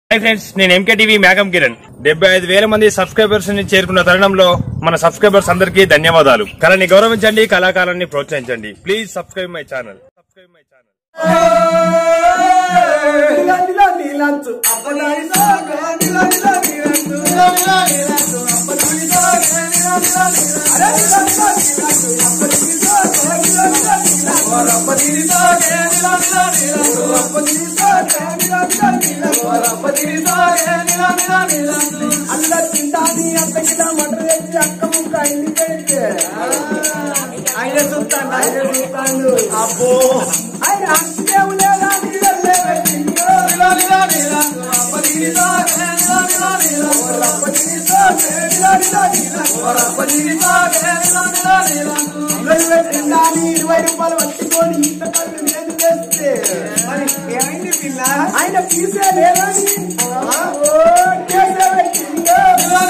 Hi friends నేను MK TV మేఘం కిరణ్ డెబ్బై ఐదు వేల మంది సబ్స్క్రైబర్స్ ని చేరుకున్న తరుణంలో మన సబ్స్క్రైబర్స్ అందరికీ ధన్యవాదాలు కళని గౌరవించండి కళాకారాన్ని ప్రోత్సహించండి please subscribe my channel subscribe my channel ఆయన చూస్తాడు ఆయన చూస్తాడు అబ్బో ఆయన అంతేం లేదా ఇరవై రూపాయలు పట్టుకొని ఇంత కళ్ళు నేను చేస్తే మరి ఏమైంది పిల్ల ఆయన తీసే లేదని ఓ కేసే పెట్టిందో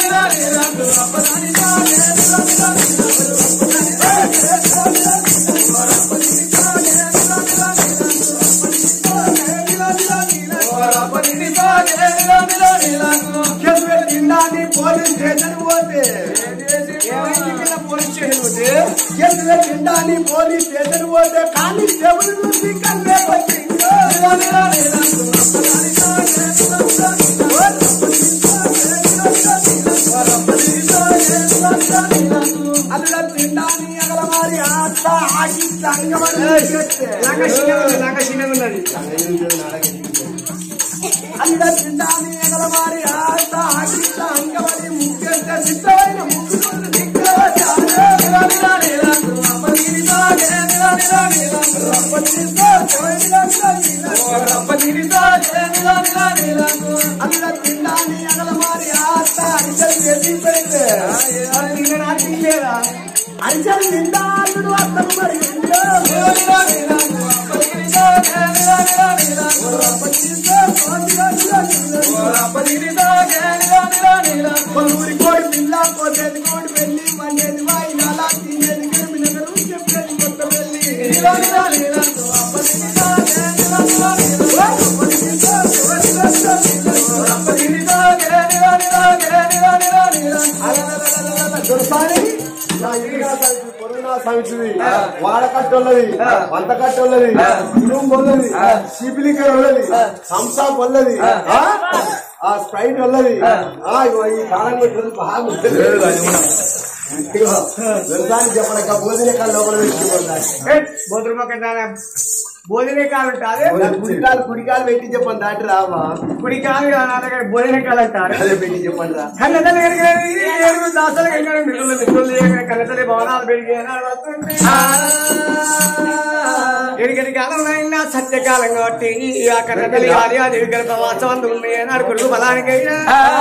తిన్నాని పోలీస్ స్టేషన్ పోతే ఏమైంది పిల్ల పోలీస్ స్టేషన్ పోతే కేసులో తిన్నాని పోలీస్ స్టేషన్ పోతే కానిస్టేబుల్ నుంచి కన్నే అందులో తిన్నాని అగల మరి ఆట ఆగి సంగమని అందులో తిన్నాని అగల మరి ఆట ఆగి సంగమని ముఖ్యంగా సిద్ధమైన ముగ్గురు అందులో తిన్నాని అగల మరి ఆట అరిచలు ఎదిగిపోయింది అరిచలు నిండా అల్లుడు అర్థం మరి ఊరి కోడి పిల్ల కోసేది కోడి వెళ్ళి మండేది వాయి నాలా తినేది గరిమి నగరు చెప్పేది కొత్త వెళ్ళి వాడకట్టొల్లది వంతకట్టొల్లది ఇనుము వల్లది సిపిలికర్ వల్లది హంసాప్ వల్లది ఆ? ఆ స్ప్రైట్ వల్లది ఆ, ఇగో ఈ కాలం పెట్టినది బాగుంటుంది ఇగో, వ్యవసాయం చెప్పలేక భోజన కాలు లోపల పెట్టుకుంటారు భోజనే కాలు ఉంటుంది కుడికాలు కుడికాలు పెట్టి చెప్పండి దాటి రామా కుడి కాలు నా దగ్గర భోజనే కాలు అంటారు అదే పెట్టి చెప్పండి రా కన్నతల్లి కనుక ఏడుగురు దాసాలు కనుక మిగులు మిగులు చేయగా కన్నతల్లి భవనాలు పెరిగి ఎడిగడి కాలంలో అయినా సత్యకాలం కాబట్టి ఆ కన్నతల్లి ఆర్యాదేవి గర్భవాసవంతం ఉంది అన్నాడు కొడుకు బలానికైనా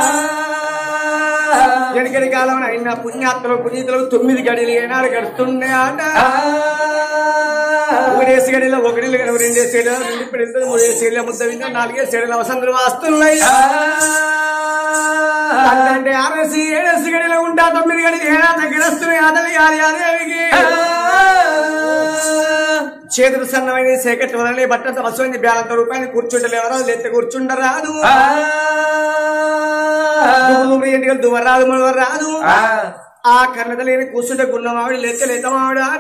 ఎడిగడి కాలంలో అయినా పుణ్యాత్మలు పునీతులు తొమ్మిది గడిలు ఏనాడు గడుస్తుండే ఆట ఒకటేసి గడిలో ఒకటి రెండేసి గడిలో రెండు పెడితే మూడేసి గడిలో ముద్ద విందా నాలుగేసి గడిలో వసంతులు వాస్తున్నాయి అంటే ఆరేసి ఏడేసి గడిలో ఉంటా తొమ్మిది గడి ఏడా దగ్గర వస్తున్నాయి అదవి యాది యాదేవికి చేతులు సన్నమైన సేకట్ వదలని బట్టంత వస్తుంది బ్యాలంత రూపాయలు కూర్చుంటలే ఎవరో లేతే కూర్చుండరాదు ఎంటికలు దువ్వరాదు మనవరాదు ఆ కన్నతలేని కూర్చుంటే గున్న మామిడి లేతే లేత మామిడి ఆట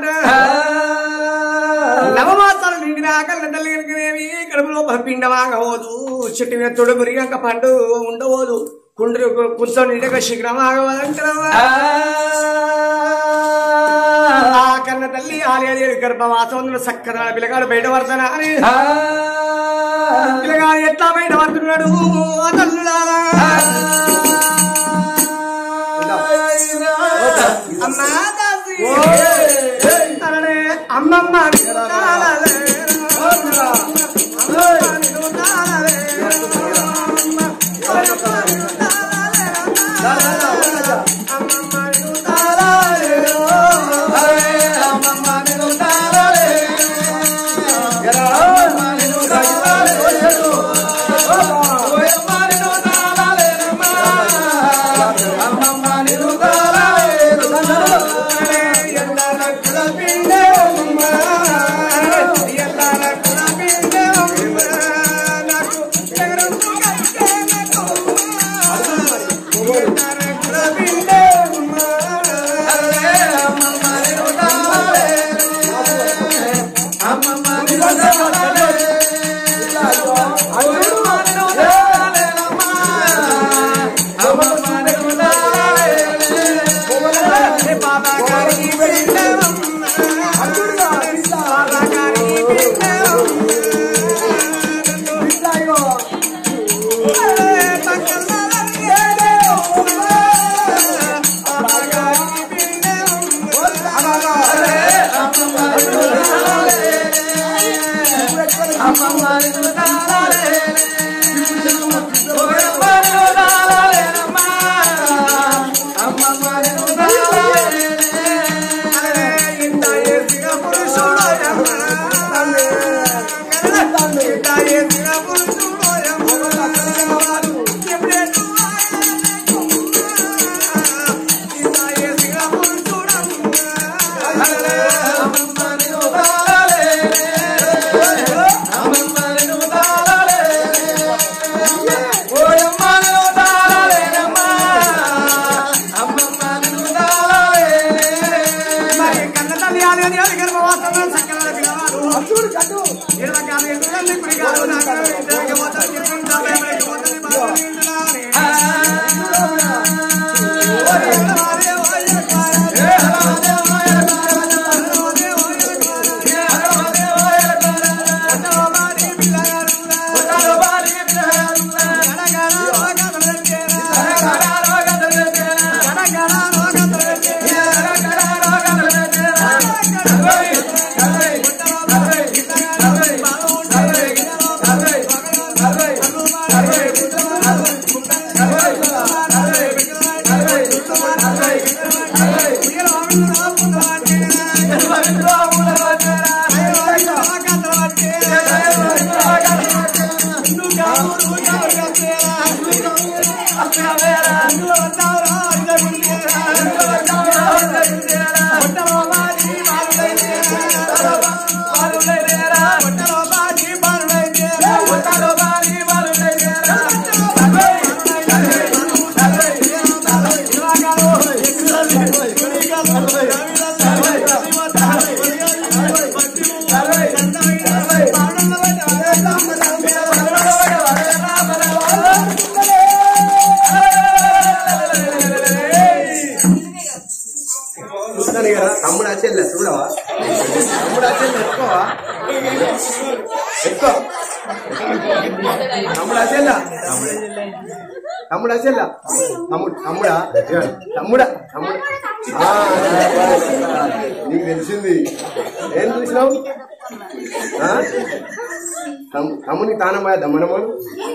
నవమాసాలు నిండిన ఆ కన్న తల్లి కనుకనేవి కడుపులో పిండమాగవోదు చెట్టు మీద తొడు మురిగంక పండు ఉండవోదు కుండ్రు కూర్చొని నిండక శీఘ్రం ఆగవదంటావా ఆ కన్న తల్లి ఆలయ గర్భవాసంలో సక్కన పిల్లగాడు బయట పడతానా అని పిల్లగాడు ఎట్లా బయట పడుతున్నాడు ఆ తల్లులారా అమ్మా దాసి తననే అమ్మమ్మ నిలుతాలలే. అమ్మమ్మ నిలుతాలలే. అమ్మమ్మ నిలుతాలలే. అమ్మమ్మ నిలుతాలలే. అమ్మమ్మ నిలుతాలలే. అమ్మమ్మ నిలుతాలలే. ఓయమ్మ నిలుతాలలే. అమ్మమ్మ నిలుతాలలే. ఎందరకుల పిండే అమ్మ తమ్ముడా చెల్ల తమ్ముడు తమ్ముడా తమ్ముడా తమ్ముడా ఆ, నీకు తెలిసింది ఏం చూసినావు ఆ? తమ్- తమ్మునికి తానమ్మా దమ్మనమ్మను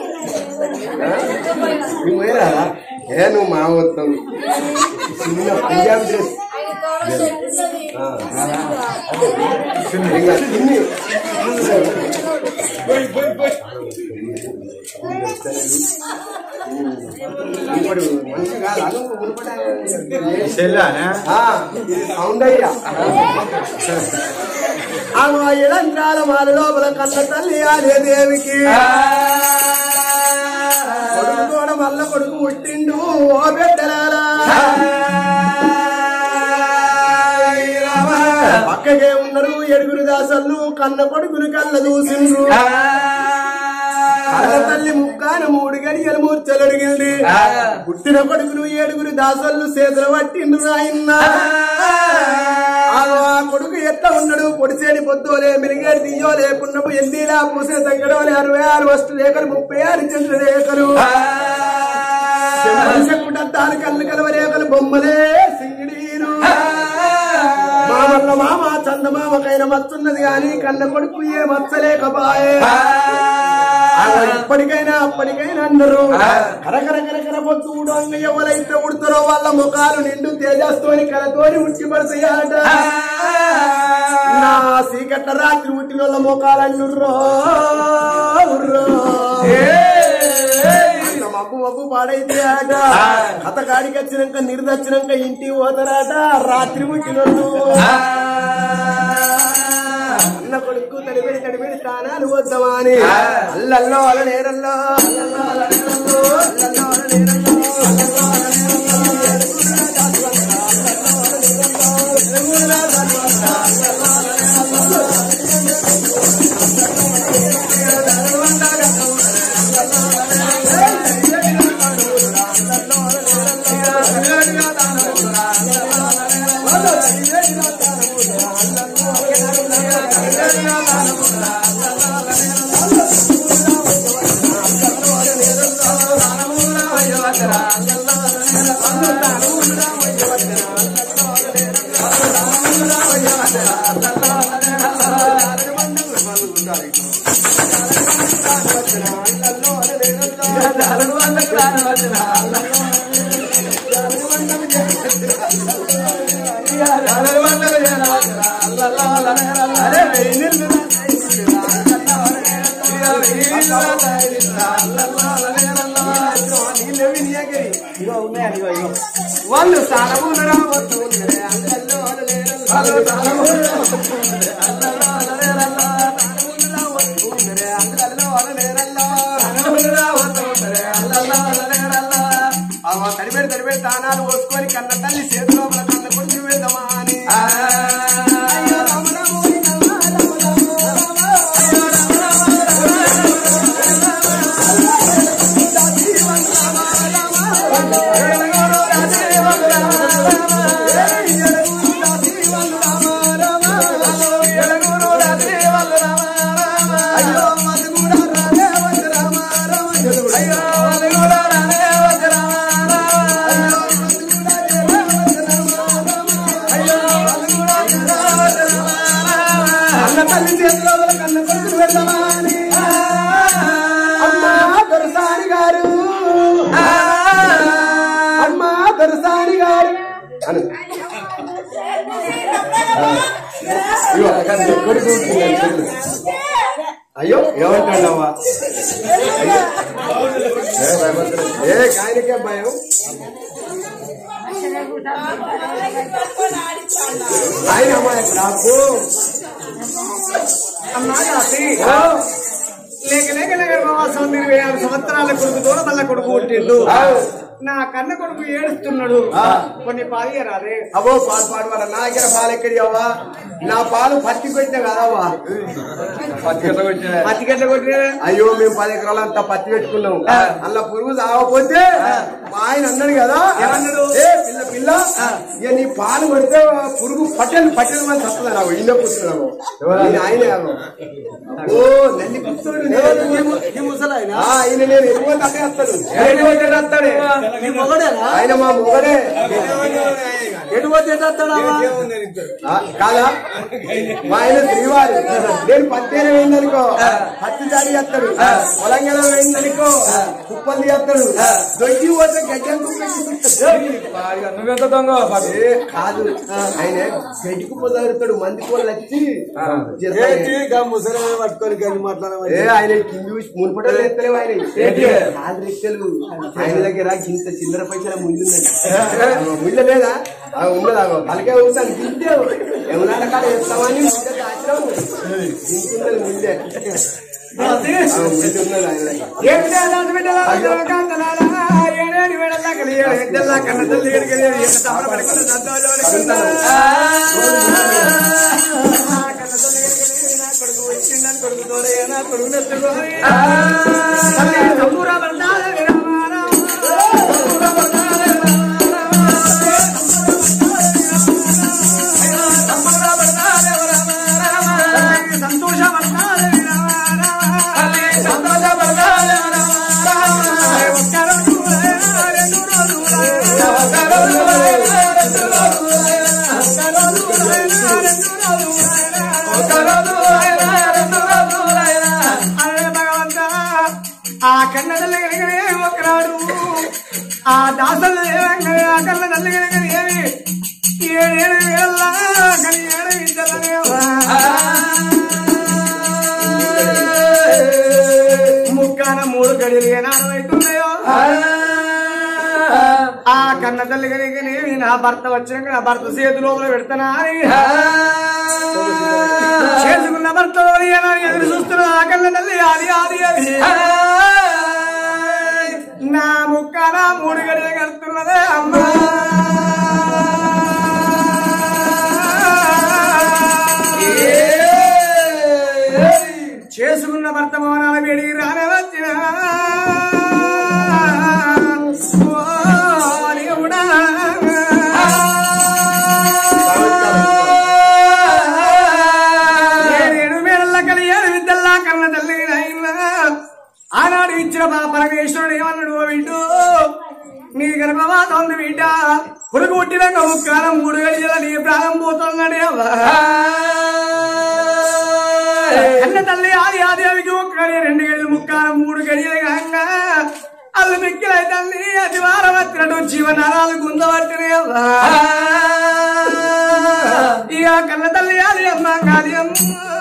నువ్వు వేరా ఏ నువ్వు మా మొత్తం చిన్న పంజాబ్ డ్రెస్ ఆ. ఇంకా చిన్ని ఇప్పుడు మనిషి కాదు అను సౌండ్ అయ్యా ఆమె ఇళంకాల మాల లోపల కన్న తల్లి అదే దేవికి కొడుకు కూడా మల్ల కొడుకు పుట్టిండు ఓ బిడ్డలారా పక్కకే ఉన్నారు ఏడుగురు దాసళ్ళు కన్న కొడుకులు కళ్ళ దూసిండ్రు కన్న తల్లి ముక్కాన మూడు గడియలు మూర్చలు అడిగింది పుట్టిన కొడుకులు ఏడుగురు దాసళ్ళు చేతులు పట్టిండ్రు ఆయన ఆ కొడుకు ఎట్లా ఉన్నాడు పొడిచేడి పొద్దులే మిరిగేడి తీయోలే పున్నపు ఎల్లీలా పూసిన తగ్గడోలే అరవై ఆరు వస్తు రేఖలు ముప్పై ఆరు చంద్ర రేఖలు చెప్పుడంతాలు కళ్ళు కలవ రేఖలు బొమ్మలే సింగిడీరు మామల్ల మామ చందమామకైన మచ్చున్నది గాని కన్న కొడుకు ఏ మచ్చలేకపాయే అలా ఇప్పటికైనా అప్పటికైనా అందరూ కరకర కరకర పొద్దు అంగ ఎవరైతే ఉడతారో వాళ్ళ ముఖాలు నిండు తేజస్తోని కలతోని ఉట్టి పడతాయట నా సీకట్ల రాత్రి ఉట్టిన వాళ్ళ ముఖాలన్నీ ఉర్రో, ఉర్రో. అట్లా మబ్బు మబ్బు పాడైతే ఆట అత కాడికి వచ్చినాక నిర్దచ్చినాక ఇంటికి పోతారట రాత్రి పుట్టినోళ్ళు అన్న కొడుకు తడిబిడి తడిబిడి తానాలు వద్దామని అల్లల్లో అల నేరల్లో అల్లల్లో అల నేరల్లో అల్లల్లో అల నేరల్లో అల్లల్లో అల నేరల్లో వాళ్ళు స్థానము నడవద్దు అల్లల్లో అల నేరల్లో తడిపెడి తడిపెడి తానాలు పోసుకొని కన్న తల్లి చేతిలో కన్న కొడుకు వెళ్దామా అని అయ్యో రామ రామ ఓరి రామ రామ రామ రామ అయ్యో అది కూడా రాలే వద్దు రామ రామ అయ్యో అది కూడా రాలే వద్దు రామ అయ్యో అది కూడా రాలే వద్దు రామ అయ్యో అది కూడా రాలే వద్దు రామ అన్న తల్లి చేతిలో కన్న కొడుకు వెళ్దామా అని అమ్మా దొరసాని గారు అమ్మా దొరసాని గారు అను ఇగో, అక్కడ కొడుకు ఉంటుంది, చూడు. అయ్యో ఏమంటాడమ్మా ఏ భయపడతాడు. ఏ కాయనికే భయం ఆయన అమ్మా నాకు అమ్మా కాసి లేక లేక లేక మా సంవత్సరం ఇరవై ఆరు సంవత్సరాల కొడుకు దూరం మళ్ళా కొడుకు పుట్టిండు నా కన్న కొడుకు ఏడుస్తున్నాడు ఆ. కొన్ని పాలు రాదే అబ్బో పాలు పాడు వాళ్ళ నా దగ్గర పాలు ఎక్కడి అవ్వా నా పాలు పత్తి కొట్టిన కదవ్వా పత్తి గట్ల కొట్టిన అయ్యో మేము పది ఎకరాలు అంతా పత్తి పెట్టుకున్నాం అలా పురుగు తాగకపోతే మా ఆయన అన్నాడు కదా ఏమన్నాడు? ఏ పిల్ల పిల్ల ఇక నీ పాలు కొడితే పురుగు పట్టెలు పట్టెలు మంది వస్తుంది నాకు ఇన్న కూర్చున్నావు ఆయనే అన్నాడు. ఓ నల్లి కూర్చోడు ఆ, ఈయన నేను ఎక్కువ తక్కువ వస్తాడు ఎటు పోతే వస్తాడే ఆయన మా మొగడే ఎటు పోతే వస్తాడా ఆ, కాదా మా ఆయన శ్రీవారి నేను పత్తేన వేయిందనుకో పత్తి దాడి చేస్తాడు పొలంగల వేయిందనుకో కుప్పలు చేస్తాడు దొడ్డి పోతే గడ్డం నువ్వెంత దొంగ కాదు ఆయన గడ్డికి పొదలుతాడు మంది కోళ్ళు వచ్చి చేస్తాడు. ముసలి పట్టుకొని కానీ మాట్లాడమని ఏ ఆయన కింది చూసి మునుపటలు ఎత్తలేవు ఆయన కాదు రెక్కలు ఆయన దగ్గర ఇంత చిల్లర పైసల ముందుందండి ముళ్ళ లేదా ఆ, ఉన్నదా తలకే ఉంటాను గింతే ఏమన్నా కాడ చెప్తామని ముందే దాచినాము గింతున్నది ముందే ఆ, ముందు ఉన్నది ఆయన దగ్గర. ఆ కన్న తల్లి ఒకనాడు ఆ దాసలు ఆ కన్న తల్లి ఏమి ఏడేడు వేళ్ళ కని ఏడు ఇద్దరనేవా ముక్కాన మూడు గడియలు ఏనాడు అవుతున్నాయో ఆ కన్న తల్లి కనుకనేమి నా భర్త వచ్చినాక నా భర్త చేతి లోపల పెడతానా అని చేసుకున్న భర్త ఎదురు చూస్తున్నా ఆ కన్న తల్లి అది అది అది నా ముక్కాన మూడు గడియలు కడుతున్నదే అమ్మా చేసుకున్న భర్త మౌనాల వేడి రానే వచ్చిన ఏడు మేడల కలి ఏడు విద్యల్లా కన్న తల్లి నాయనా ఆనాడు ఇచ్చిన మా పరమేశ్వరుడు ఏమన్నాడు ఓ బిడ్డు నీ గర్భవాత ఉంది బిడ్డ పురుగు పుట్టినాక ముక్కాలం మూడు గడియల నీ ప్రాణం పోతున్నాడే అన్న తల్లి ఆది ఆది అవికి ఒక్కడి రెండు గడియలు ముక్కాలం మూడు గడియలు కాగా అల్లు మిక్కిలై తల్లి అతి వారం వచ్చినట్టు జీవనారాలు గుందబట్టినే ఇక కన్న తల్లి ఆది అమ్మ కాది అమ్మ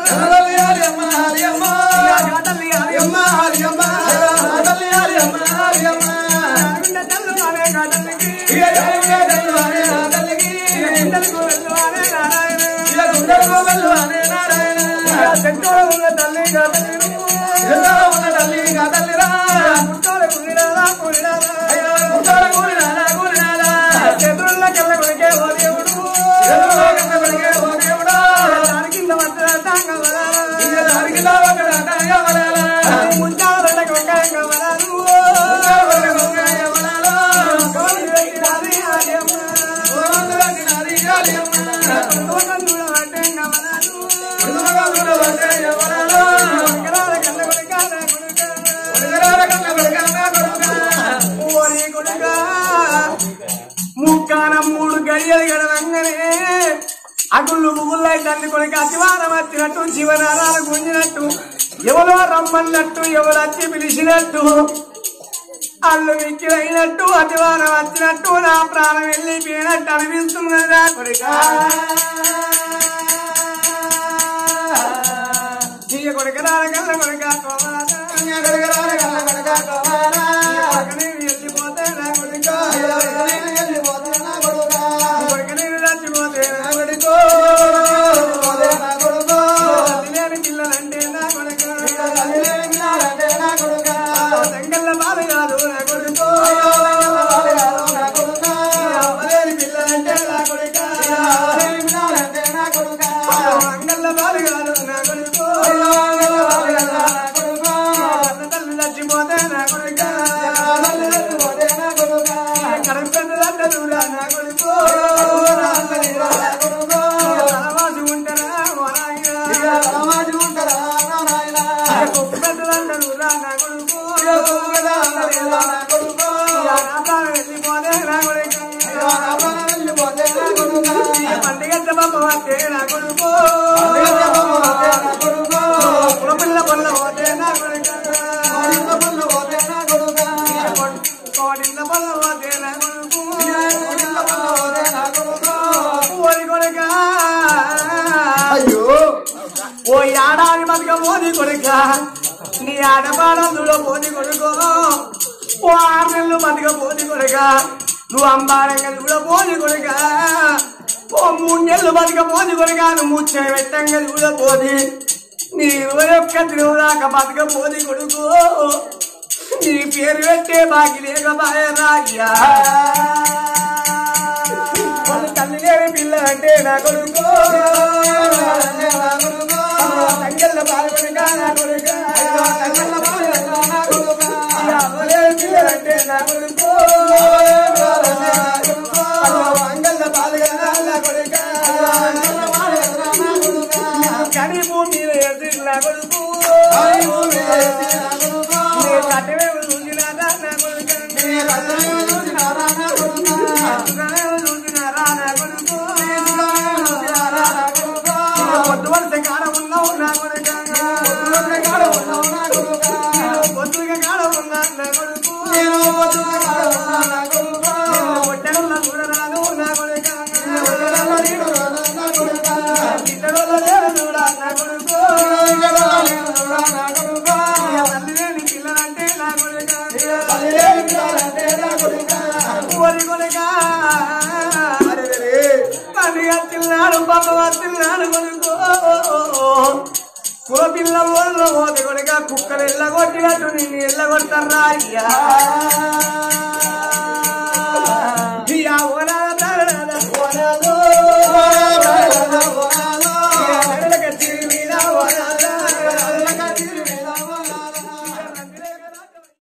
ఇక తల్లి ఆది అమ్మ ఆది అమ్మ అరవింద తల్లు అనే కాదల్లికి గుండెలకు వెళ్ళువానే నారాయణ చెట్టోడ ఉన్న తల్లి కాదల్లి పుట్టాల కురిరాలా కురిరాలా చేతుల్లో కెల్ల కొరికే ఓ దేవుడు దాని కింద వచ్చిన ముంచాల వెళ్ళక వంకాయ ముక్కాన మూడు గడియలు గడవంగానే అగుళ్ళు ముగుళ్ళై తల్లి కొడుకు అతివారం వచ్చినట్టు జీవనారాలు గుంజినట్టు ఎవరో రమ్మన్నట్టు ఎవరు వచ్చి పిలిచినట్టు అల్లు మిక్కిలైనట్టు అతివారం వచ్చినట్టు నా ప్రాణం వెళ్ళిపోయినట్టు అనిపిస్తున్నదా కొడుకా తీయ కొడుకరా కళ్ళ కొడుకా కోవాలా కొడుకనే వెళ్ళిపోతే నా కొడుకా కొడుకనే చచ్చిపోతే నా కొడుకో లేని పిల్లలంటే నా కొడుకా సంగల్ల బాధ కాదు నా కొడుకో కొడుకు కులపిల్ల పల్ల పోతే నా కొడుకు కోడిల్ల పల్ల పోతే నా కొడుకు ఓరి కొడుకా అయ్యో ఓ ఏడాది బతుక మోది కొడుక నీ ఆడపాడందులో మోది కొడుకో ఓ ఆరు నెలలు బతుక మోది కొడుక నువ్వు అంబారంగా కూడా మోది కొడుక ఓ మూడు నెలలు బతుక మోది కొడుక నువ్వు ముచ్చ పెట్టంగా కూడా పోది నీ ఇరవై ఒక్క తిరుగుదాకా బతుక మోది కొడుకు నీ పేరు పెట్టే బాకి లేక బాయరాయ్యా వాళ్ళు తల్లి లేని పిల్ల అంటే నా కొడుకు తంగళ్ళ పాల్గొనగా నా కొడుకు తంగళ్ళ పాల్గొనగా నా కొడుకు అవ్వలేని పిల్లలంటే నా కొడుకు అంగళ్ళ పాల్గొనగా నా కొడుకు కని భూమి ఎదురు నా కొడుకు నీ కట్టమే చూసినారా నా కొడుకు పొద్దు వలస కాడ ఉన్నావు నా కొడుకు పొద్దుగా కాడ ఉన్నా నా కొడుకు పొట్టెల్ల చూడరాను నా కొడుకు ఇతరుల లేరు చూడా నా కొడుకు తల్లి లేని పిల్లలంటే నా కొడుకు ఓరి కొడుకా పని తిన్నాడు పాప తిన్నాడు కొడుకో కుల పిల్ల ఓళ్ళ పోతే కొడుక కుక్కలు ఎల్లగొట్టినట్టు నిన్ను ఎల్లగొట్టరా అయ్యా